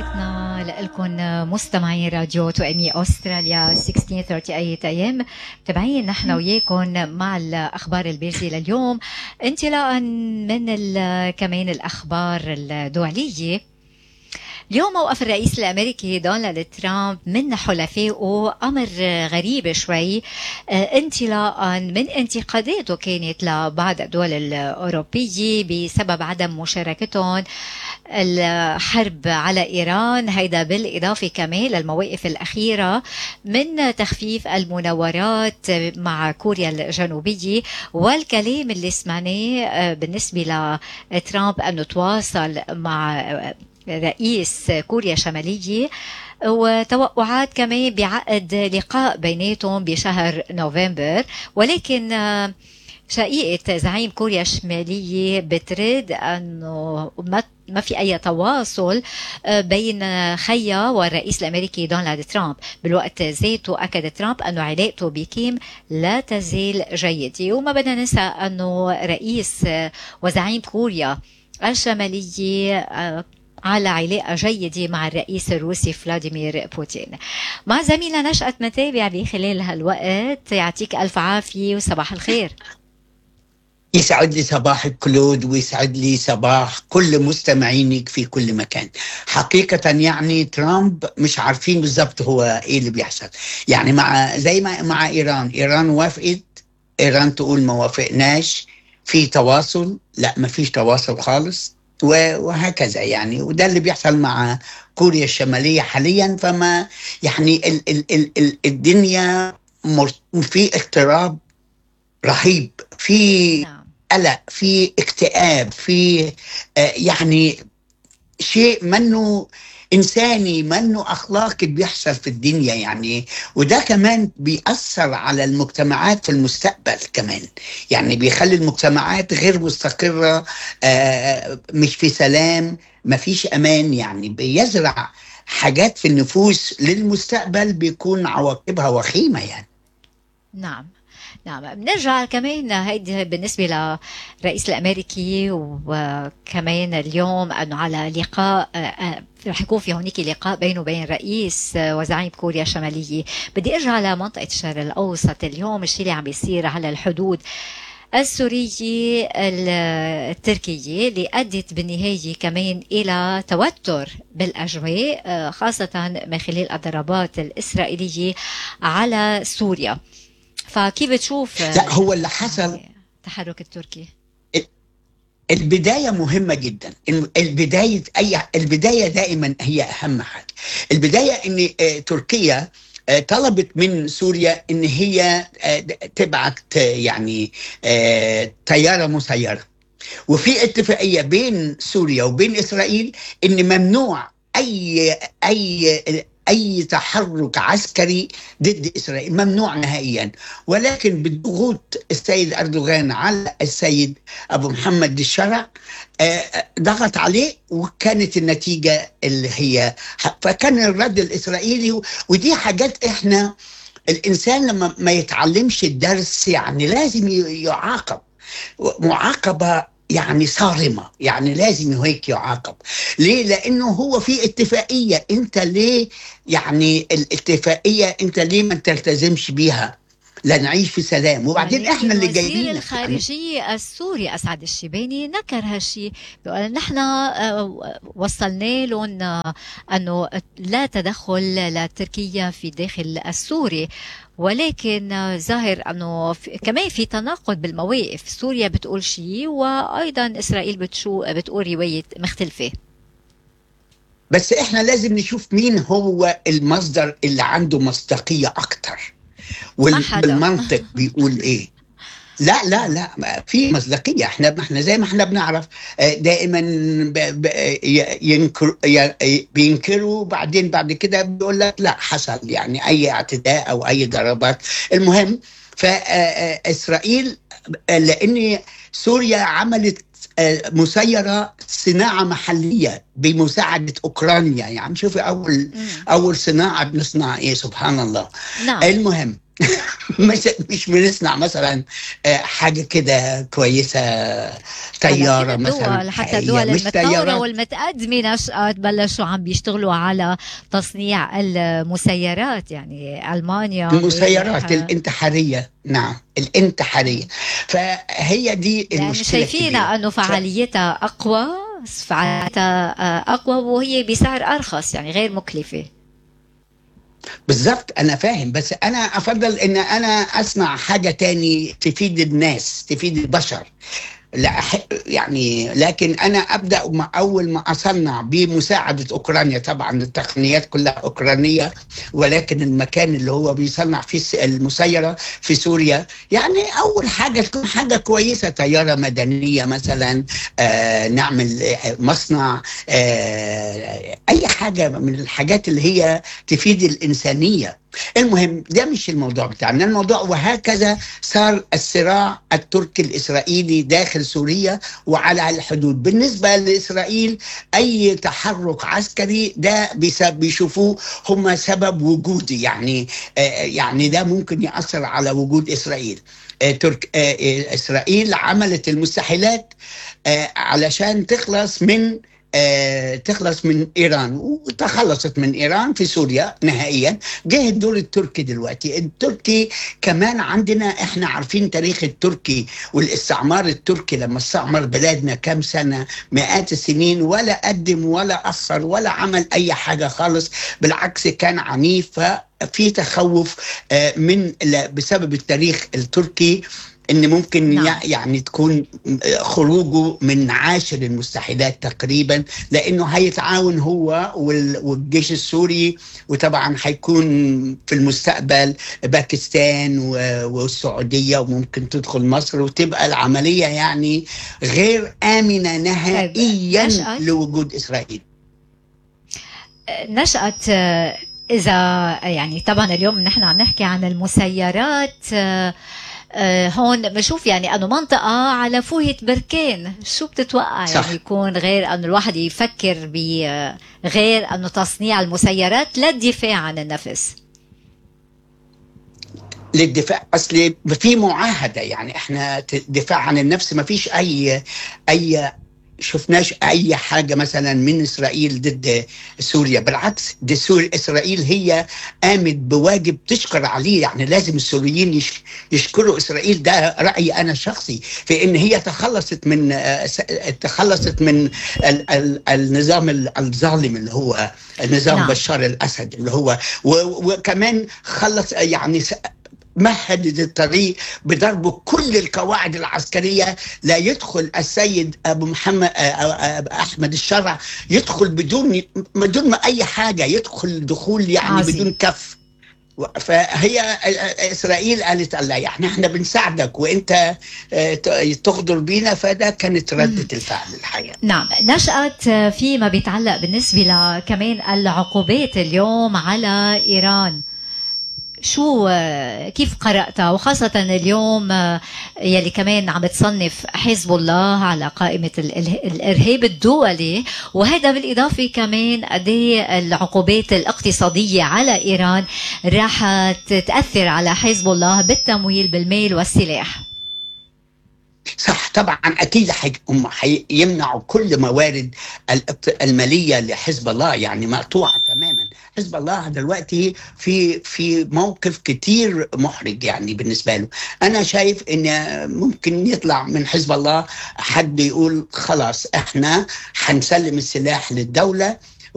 تحياتنا لكم مستمعين راديو توأمي أستراليا 1638 أيام متابعين نحن وياكم مع الأخبار البارزة لليوم انطلاقا من كمان الأخبار الدولية اليوم موقف الرئيس الامريكي دونالد ترامب من حلفائه امر غريب شوي آه، انطلاقا من انتقاداته كانت لبعض الدول الاوروبيه بسبب عدم مشاركتهم الحرب على ايران هيدا بالاضافه كمان للمواقف الاخيره من تخفيف المناورات مع كوريا الجنوبيه والكلام اللي سمعناه آه، بالنسبه لترامب انه تواصل مع رئيس كوريا الشمالية وتوقعات كمان بعقد لقاء بيناتهم بشهر نوفمبر ولكن آه، شقيقة زعيم كوريا الشمالية بترد أنه ما ما في أي تواصل آه، بين خيا والرئيس الأمريكي دونالد ترامب بالوقت ذاته أكد ترامب أنه علاقته بكيم لا تزال جيدة وما بدنا ننسى أنه رئيس آه، وزعيم كوريا الشمالية على علاقة جيدة مع الرئيس الروسي فلاديمير بوتين مع زميلنا نشأة متابع بخلال هالوقت يعطيك ألف عافية وصباح الخير يسعد لي صباحك كلود ويسعد لي صباح كل مستمعينك في كل مكان حقيقة يعني ترامب مش عارفين بالضبط هو ايه اللي بيحصل يعني مع زي ما مع ايران ايران وافقت ايران تقول ما وافقناش في تواصل لا ما فيش تواصل خالص وهكذا يعني وده اللي بيحصل مع كوريا الشمالية حاليا فما يعني ال ال ال ال الدنيا في اضطراب رهيب في نعم. قلق في اكتئاب في آه يعني شيء منه انساني منه اخلاقي بيحصل في الدنيا يعني وده كمان بيأثر على المجتمعات في المستقبل كمان يعني بيخلي المجتمعات غير مستقره آه مش في سلام ما فيش امان يعني بيزرع حاجات في النفوس للمستقبل بيكون عواقبها وخيمه يعني نعم نعم بنرجع كمان هيدي بالنسبة للرئيس الأمريكي وكمان اليوم أنه على لقاء آه، رح يكون في هونيك لقاء بينه وبين رئيس وزعيم كوريا الشمالية بدي أرجع لمنطقة الشرق الأوسط اليوم الشيء اللي عم بيصير على الحدود السورية التركية اللي أدت بالنهاية كمان إلى توتر بالأجواء آه، خاصة من خلال الضربات الإسرائيلية على سوريا فكيف بتشوف لا هو اللي حصل التحرك التركي البداية مهمة جدا البداية أي البداية دائما هي أهم حاجة البداية أن آه، تركيا آه، طلبت من سوريا ان هي آه، تبعت يعني طياره مسيره وفي اتفاقيه بين سوريا وبين اسرائيل ان ممنوع اي اي اي تحرك عسكري ضد اسرائيل ممنوع نهائيا ولكن بضغوط السيد اردوغان على السيد ابو محمد الشرع آه، ضغط عليه وكانت النتيجه اللي هي فكان الرد الاسرائيلي ودي حاجات احنا الانسان لما ما يتعلمش الدرس يعني لازم يعاقب معاقبه يعني صارمه يعني لازم هيك يعاقب ليه لانه هو في اتفاقيه انت ليه يعني الاتفاقيه انت ليه ما تلتزمش بيها لنعيش في سلام وبعدين يعني احنا اللي جايين وزير الخارجيه يعني السوري اسعد الشيباني نكر هالشيء بيقول نحن آه، وصلنا لهم آه، انه لا تدخل لتركيا في داخل السوري ولكن ظاهر انه كمان في تناقض بالمواقف سوريا بتقول شيء وايضا اسرائيل بتشو بتقول روايه مختلفه بس احنا لازم نشوف مين هو المصدر اللي عنده مصداقيه اكتر والمنطق بيقول ايه لا لا لا في مصداقيه احنا احنا زي ما احنا بنعرف آه، دائما ينكر بينكروا بعدين بعد كده بيقول لك لا حصل يعني اي اعتداء او اي ضربات المهم فاسرائيل آه، لان سوريا عملت آه، مسيره صناعه محليه بمساعده اوكرانيا يعني شوفي اول اول صناعه بنصنع ايه سبحان الله نعم. المهم مش مش بنصنع مثلا آه، حاجه كده كويسه طياره الدول مثلا حتى حقيقية، الدول مش المتطورة طيارات. والمتقدمة نشأت بلشوا عم بيشتغلوا على تصنيع المسيرات يعني ألمانيا المسيرات أمريكا. الانتحاريه نعم الانتحاريه فهي دي يعني المشكله شايفين الكبيرة. انه فعاليتها اقوى فعاليتها آه، اقوى وهي بسعر ارخص يعني غير مكلفه بالظبط انا فاهم بس انا افضل ان انا اسمع حاجه تاني تفيد الناس تفيد البشر لا أح- يعني لكن انا ابدا مع اول ما اصنع بمساعده اوكرانيا طبعا التقنيات كلها اوكرانيه ولكن المكان اللي هو بيصنع فيه الس- المسيره في سوريا يعني اول حاجه تكون حاجه كويسه طياره مدنيه مثلا آه نعمل آه، مصنع آه اي حاجه من الحاجات اللي هي تفيد الانسانيه المهم ده مش الموضوع بتاعنا الموضوع وهكذا صار الصراع التركي الإسرائيلي داخل سوريا وعلى الحدود بالنسبة لإسرائيل أي تحرك عسكري ده بيس- بيشوفوه هم سبب وجودي يعني آه، يعني ده ممكن يأثر على وجود إسرائيل آه، ترك آه، آه، إسرائيل عملت المستحيلات آه، علشان تخلص من آه، تخلص من ايران وتخلصت من ايران في سوريا نهائيا جه الدور التركي دلوقتي التركي كمان عندنا احنا عارفين تاريخ التركي والاستعمار التركي لما استعمر بلادنا كام سنه مئات السنين ولا قدم ولا اثر ولا عمل اي حاجه خالص بالعكس كان عنيف ففي تخوف آه، من لا- بسبب التاريخ التركي ان ممكن نعم. يع- يعني تكون خروجه من عاشر المستحيلات تقريبا لانه هيتعاون هو وال- والجيش السوري وطبعا هيكون في المستقبل باكستان و- والسعوديه وممكن تدخل مصر وتبقى العمليه يعني غير امنه نهائيا نشأت. لوجود اسرائيل نشأت آه، إذا يعني طبعا اليوم نحن عم نحكي عن المسيرات آه، آه، هون بشوف يعني انه منطقه على فوهة بركان شو بتتوقع صح. يعني يكون غير انه الواحد يفكر بغير انه تصنيع المسيرات للدفاع عن النفس للدفاع اصل في معاهده يعني احنا ت- دفاع عن النفس ما فيش اي اي شفناش اي حاجه مثلا من اسرائيل ضد سوريا بالعكس دي سوريا اسرائيل هي قامت بواجب تشكر عليه يعني لازم السوريين يش يشكروا اسرائيل ده رايي انا الشخصي في ان هي تخلصت من آه، س- تخلصت من ال ال النظام ال- الظالم اللي هو نظام نعم. نعم. بشار الاسد اللي هو و- وكمان خلص يعني س- مهد الطريق بضرب كل القواعد العسكرية لا يدخل السيد أبو محمد آه، آه، آه، أحمد الشرع يدخل بدون بدون ما أي حاجة يدخل دخول يعني عظيم. بدون كف و- فهي آه، إسرائيل قالت الله احنا احنا بنساعدك وانت آه، ت- تغدر بينا فده كانت ردة الفعل الحقيقة نعم نشأت فيما بيتعلق بالنسبة لكمان العقوبات اليوم على إيران شو كيف قرأتها وخاصة اليوم يلي كمان عم تصنف حزب الله على قائمة ال- ال- الإرهاب الدولي وهذا بالإضافة كمان قد إيه العقوبات الاقتصادية على إيران راح تأثر على حزب الله بالتمويل بالمال والسلاح صح طبعا اكيد حي- هم هيمنعوا كل موارد الاقت- الماليه لحزب الله يعني مقطوعه تماما حزب الله دلوقتي في في موقف كتير محرج يعني بالنسبه له انا شايف ان ممكن يطلع من حزب الله حد يقول خلاص احنا هنسلم السلاح للدوله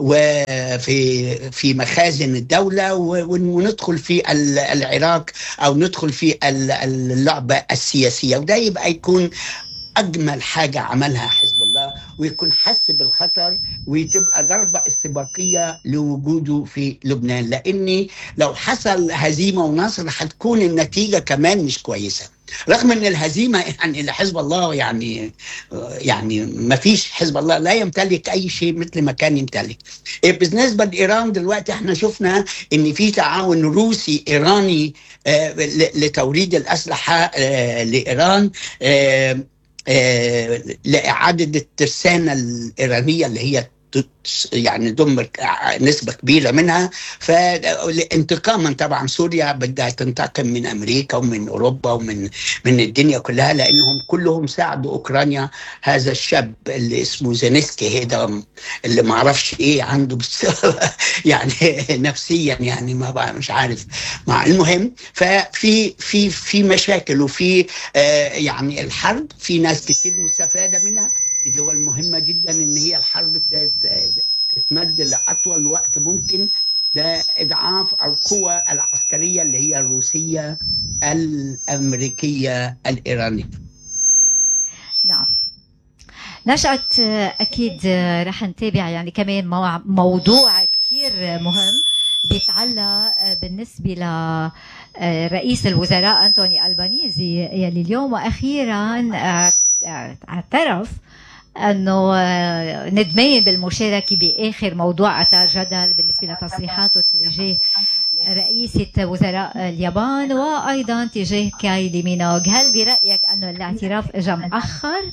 وفي في مخازن الدولة و- وندخل في ال- العراق أو ندخل في ال- اللعبة السياسية وده يبقى يكون أجمل حاجة عملها حزب الله ويكون حس بالخطر وتبقى ضربة استباقية لوجوده في لبنان لأن لو حصل هزيمة ونصر هتكون النتيجة كمان مش كويسة رغم ان الهزيمه يعني لحزب الله يعني يعني ما فيش حزب الله لا يمتلك اي شيء مثل ما كان يمتلك إيه بالنسبه لايران دلوقتي احنا شفنا ان في تعاون روسي ايراني آه، ل- لتوريد الاسلحه آه، لايران آه، آه، لاعاده الترسانه الايرانيه اللي هي يعني دمر نسبة كبيرة منها فانتقاما طبعا سوريا بدها تنتقم من أمريكا ومن أوروبا ومن من الدنيا كلها لأنهم كلهم ساعدوا أوكرانيا هذا الشاب اللي اسمه زينسكي هذا اللي ما اعرفش ايه عنده بس يعني نفسيا يعني ما بقى مش عارف مع المهم ففي في في مشاكل وفي آه يعني الحرب في ناس كتير مستفاده منها الدول مهمه جدا ان هي الحرب تتمد لاطول وقت ممكن ده اضعاف القوى العسكريه اللي هي الروسيه الامريكيه الايرانيه نعم نشأت أكيد رح نتابع يعني كمان موضوع كثير مهم بيتعلق بالنسبة لرئيس الوزراء أنتوني ألبانيزي يلي اليوم وأخيرا اعترف انه ندمان بالمشاركه باخر موضوع اثار جدل بالنسبه لتصريحاته تجاه رئيسة وزراء اليابان وايضا تجاه كايلي مينوغ، هل برايك انه الاعتراف اجى مؤخر؟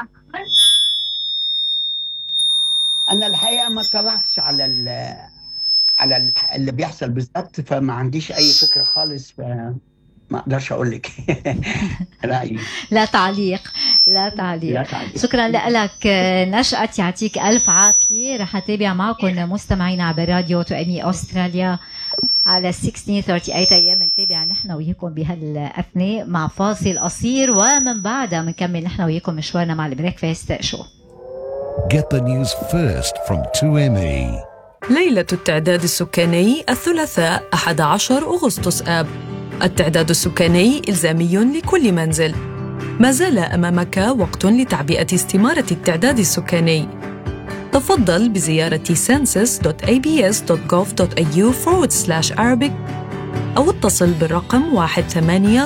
انا الحقيقه ما اطلعتش على ال على ال اللي بيحصل بالظبط فما عنديش اي فكره خالص ف ما اقدرش اقول لك رايي لا تعليق لا تعليق, لا تعليق. شكرا لك نشأت يعطيك الف عافيه رح اتابع معكم مستمعينا عبر راديو تو امي استراليا على 1638 ايام نتابع نحن وياكم بهالاثناء مع فاصل قصير ومن بعدها بنكمل نحن وياكم مشوارنا مع البريكفاست شو Get the news first from 2ME. ليلة التعداد السكاني الثلاثاء 11 أغسطس آب التعداد السكاني إلزامي لكل منزل ما زال أمامك وقت لتعبئة استمارة التعداد السكاني تفضل بزيارة census.abs.gov.au forward slash Arabic أو اتصل بالرقم 1800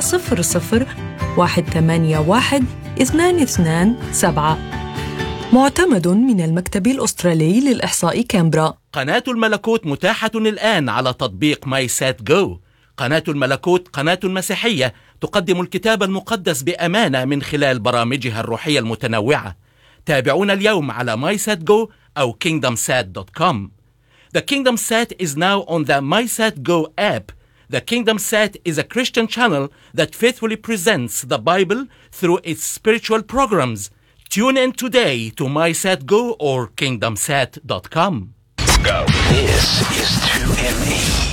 181 227 معتمد من المكتب الأسترالي للإحصاء كامبرا قناة الملكوت متاحة الآن على تطبيق ماي سات جو قناة الملكوت قناة مسيحية تقدم الكتاب المقدس بأمانة من خلال برامجها الروحية المتنوعة تابعونا اليوم على MySatGo أو kingdomsat.com The Kingdom Sat is now on the MySatGo app. The Kingdom Sat is a Christian channel that faithfully presents the Bible through its spiritual programs. Tune in today to MySatGo or kingdomsat.com. Go. This is 2ME.